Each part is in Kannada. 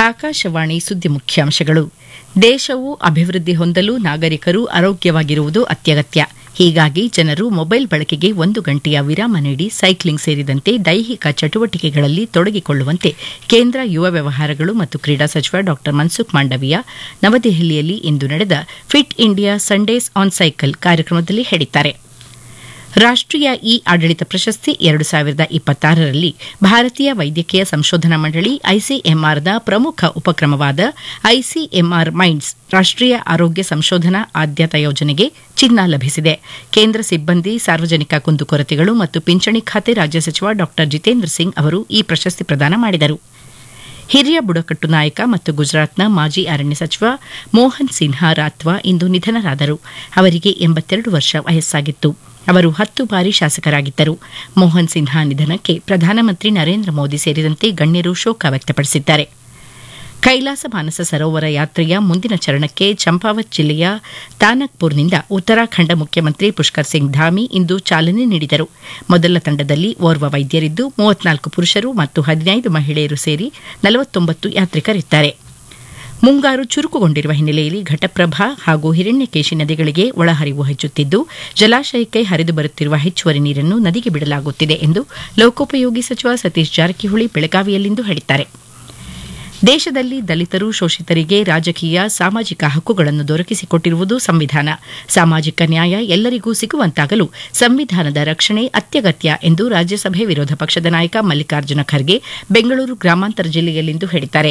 ಆಕಾಶವಾಣಿ ಸುದ್ದಿ ಮುಖ್ಯಾಂಶಗಳು ದೇಶವು ಅಭಿವೃದ್ಧಿ ಹೊಂದಲು ನಾಗರಿಕರು ಆರೋಗ್ಯವಾಗಿರುವುದು ಅತ್ಯಗತ್ಯ ಹೀಗಾಗಿ ಜನರು ಮೊಬೈಲ್ ಬಳಕೆಗೆ ಒಂದು ಗಂಟೆಯ ವಿರಾಮ ನೀಡಿ ಸೈಕ್ಲಿಂಗ್ ಸೇರಿದಂತೆ ದೈಹಿಕ ಚಟುವಟಿಕೆಗಳಲ್ಲಿ ತೊಡಗಿಕೊಳ್ಳುವಂತೆ ಕೇಂದ್ರ ಯುವ ವ್ಯವಹಾರಗಳು ಮತ್ತು ಕ್ರೀಡಾ ಸಚಿವ ಡಾ ಮನ್ಸುಖ್ ಮಾಂಡವಿಯಾ ನವದೆಹಲಿಯಲ್ಲಿ ಇಂದು ನಡೆದ fit India Sundays on cycle ಕಾರ್ಯಕ್ರಮದಲ್ಲಿ ಹೇಳಿದ್ದಾರೆ ರಾಷ್ಟೀಯ ಇ ಆಡಳಿತ ಪ್ರಶಸ್ತಿ ಎರಡು ಸಾವಿರದ ಇಪ್ಪತ್ತಾರರಲ್ಲಿ ಭಾರತೀಯ ವೈದ್ಯಕೀಯ ಸಂಶೋಧನಾ ಮಂಡಳಿ ಐಸಿಎಂಆರ್ನ ಪ್ರಮುಖ ಉಪಕ್ರಮವಾದ ಐಸಿಎಂಆರ್ ಮೈಂಡ್ಸ್ ರಾಷ್ಟೀಯ ಆರೋಗ್ಯ ಸಂಶೋಧನಾ ಆದ್ಯತಾ ಯೋಜನೆಗೆ ಚಿನ್ನ ಲಭಿಸಿದೆ ಕೇಂದ್ರ ಸಿಬ್ಬಂದಿ ಸಾರ್ವಜನಿಕ ಕುಂದುಕೊರತೆಗಳು ಮತ್ತು ಪಿಂಚಣಿ ಖಾತೆ ರಾಜ್ಯ ಸಚಿವ ಡಾ ಜಿತೇಂದ್ರ ಸಿಂಗ್ ಅವರು ಈ ಪ್ರಶಸ್ತಿ ಪ್ರದಾನ ಮಾಡಿದರು ಹಿರಿಯ ಬುಡಕಟ್ಟು ನಾಯಕ ಮತ್ತು ಗುಜರಾತ್ನ ಮಾಜಿ ಅರಣ್ಯ ಸಚಿವ ಮೋಹನ್ ಸಿನ್ಹಾ ರಾತ್ವಾ ಇಂದು ನಿಧನರಾದರು ಅವರಿಗೆ ಎಂಬತ್ತೆರಡು ವರ್ಷ ವಯಸ್ಸಾಗಿತ್ತು ಅವರು ಹತ್ತು ಬಾರಿ ಶಾಸಕರಾಗಿದ್ದರು ಮೋಹನ್ ಸಿನ್ಹಾ ನಿಧನಕ್ಕೆ ಪ್ರಧಾನಮಂತ್ರಿ ನರೇಂದ್ರ ಮೋದಿ ಸೇರಿದಂತೆ ಗಣ್ಯರು ಶೋಕ ವ್ಯಕ್ತಪಡಿಸಿದ್ದಾರೆ ಕೈಲಾಸ ಮಾನಸ ಸರೋವರ ಯಾತ್ರೆಯ ಮುಂದಿನ ಚರಣಕ್ಕೆ ಚಂಪಾವತ್ ಜಿಲ್ಲೆಯ ತಾನಕ್ಪುರ್ನಿಂದ ಉತ್ತರಾಖಂಡ ಮುಖ್ಯಮಂತ್ರಿ ಪುಷ್ಕರ್ ಸಿಂಗ್ ಧಾಮಿ ಇಂದು ಚಾಲನೆ ನೀಡಿದರು ಮೊದಲ ತಂಡದಲ್ಲಿ ಓರ್ವ ವೈದ್ಯರಿದ್ದು ಮೂವತ್ನಾಲ್ಕು ಪುರುಷರು ಮತ್ತು ಹದಿನೈದು ಮಹಿಳೆಯರು ಸೇರಿ ನಲವತ್ತೊಂಬತ್ತು ಯಾತ್ರಿಕರಿದ್ದಾರೆ ಮುಂಗಾರು ಚುರುಕುಗೊಂಡಿರುವ ಹಿನ್ನೆಲೆಯಲ್ಲಿ ಘಟಪ್ರಭಾ ಹಾಗೂ ಹಿರಣ್ಯಕೇಶಿ ನದಿಗಳಿಗೆ ಒಳಹರಿವು ಹೆಚ್ಚುತ್ತಿದ್ದು ಜಲಾಶಯಕ್ಕೆ ಹರಿದು ಬರುತ್ತಿರುವ ಹೆಚ್ಚುವರಿ ನೀರನ್ನು ನದಿಗೆ ಬಿಡಲಾಗುತ್ತಿದೆ ಎಂದು ಲೋಕೋಪಯೋಗಿ ಸಚಿವ ಸತೀಶ್ ಜಾರಕಿಹೊಳಿ ಬೆಳಗಾವಿಯಲ್ಲಿಂದು ಹೇಳಿದ್ದಾರೆ ದೇಶದಲ್ಲಿ ದಲಿತರು ಶೋಷಿತರಿಗೆ ರಾಜಕೀಯ ಸಾಮಾಜಿಕ ಹಕ್ಕುಗಳನ್ನು ದೊರಕಿಸಿಕೊಟ್ಟಿರುವುದು ಸಂವಿಧಾನ ಸಾಮಾಜಿಕ ನ್ಯಾಯ ಎಲ್ಲರಿಗೂ ಸಿಗುವಂತಾಗಲು ಸಂವಿಧಾನದ ರಕ್ಷಣೆ ಅತ್ಯಗತ್ಯ ಎಂದು ರಾಜ್ಯಸಭೆ ವಿರೋಧ ಪಕ್ಷದ ನಾಯಕ ಮಲ್ಲಿಕಾರ್ಜುನ ಖರ್ಗೆ ಬೆಂಗಳೂರು ಗ್ರಾಮಾಂತರ ಜಿಲ್ಲೆಯಲ್ಲಿಂದು ಹೇಳಿದ್ದಾರೆ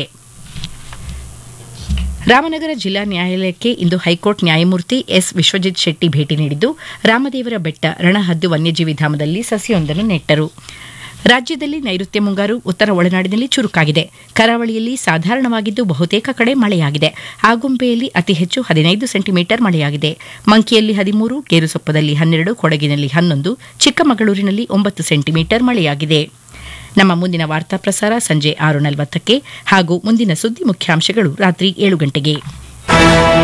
ರಾಮನಗರ ಜಿಲ್ಲಾ ನ್ಯಾಯಾಲಯಕ್ಕೆ ಇಂದು ಹೈಕೋರ್ಟ್ ನ್ಯಾಯಮೂರ್ತಿ ಎಸ್ ವಿಶ್ವಜಿತ್ ಶೆಟ್ಟಿ ಭೇಟಿ ನೀಡಿದ್ದು ರಾಮದೇವರ ಬೆಟ್ಟ ರಣಹದ್ದು ವನ್ಯಜೀವಿ ಧಾಮದಲ್ಲಿ ಸಸಿಯೊಂದನ್ನು ನೆಟ್ಟರು ರಾಜ್ಯದಲ್ಲಿ ನೈಋತ್ಯ ಮುಂಗಾರು ಉತ್ತರ ಒಳನಾಡಿನಲ್ಲಿ ಚುರುಕಾಗಿದೆ ಕರಾವಳಿಯಲ್ಲಿ ಸಾಧಾರಣವಾಗಿದ್ದು ಬಹುತೇಕ ಕಡೆ ಮಳೆಯಾಗಿದೆ ಆಗುಂಬೆಯಲ್ಲಿ ಅತಿ ಹೆಚ್ಚು ಹದಿನೈದು ಸೆಂಟಿಮೀಟರ್ ಮಳೆಯಾಗಿದೆ ಮಂಕಿಯಲ್ಲಿ ಹದಿಮೂರು ಗೇರುಸೊಪ್ಪದಲ್ಲಿ ಹನ್ನೆರಡು ಕೊಡಗಿನಲ್ಲಿ ಹನ್ನೊಂದು ಚಿಕ್ಕಮಗಳೂರಿನಲ್ಲಿ ಒಂಬತ್ತು ಸೆಂಟಿಮೀಟರ್ ಮಳೆಯಾಗಿದೆ ನಮ್ಮ ಮುಂದಿನ ವಾರ್ತಾ ಪ್ರಸಾರ ಸಂಜೆ ಆರು ನಲವತ್ತಕ್ಕೆ ಹಾಗೂ ಮುಂದಿನ ಸುದ್ದಿ ಮುಖ್ಯಾಂಶಗಳು ರಾತ್ರಿ ಏಳು ಗಂಟೆಗೆ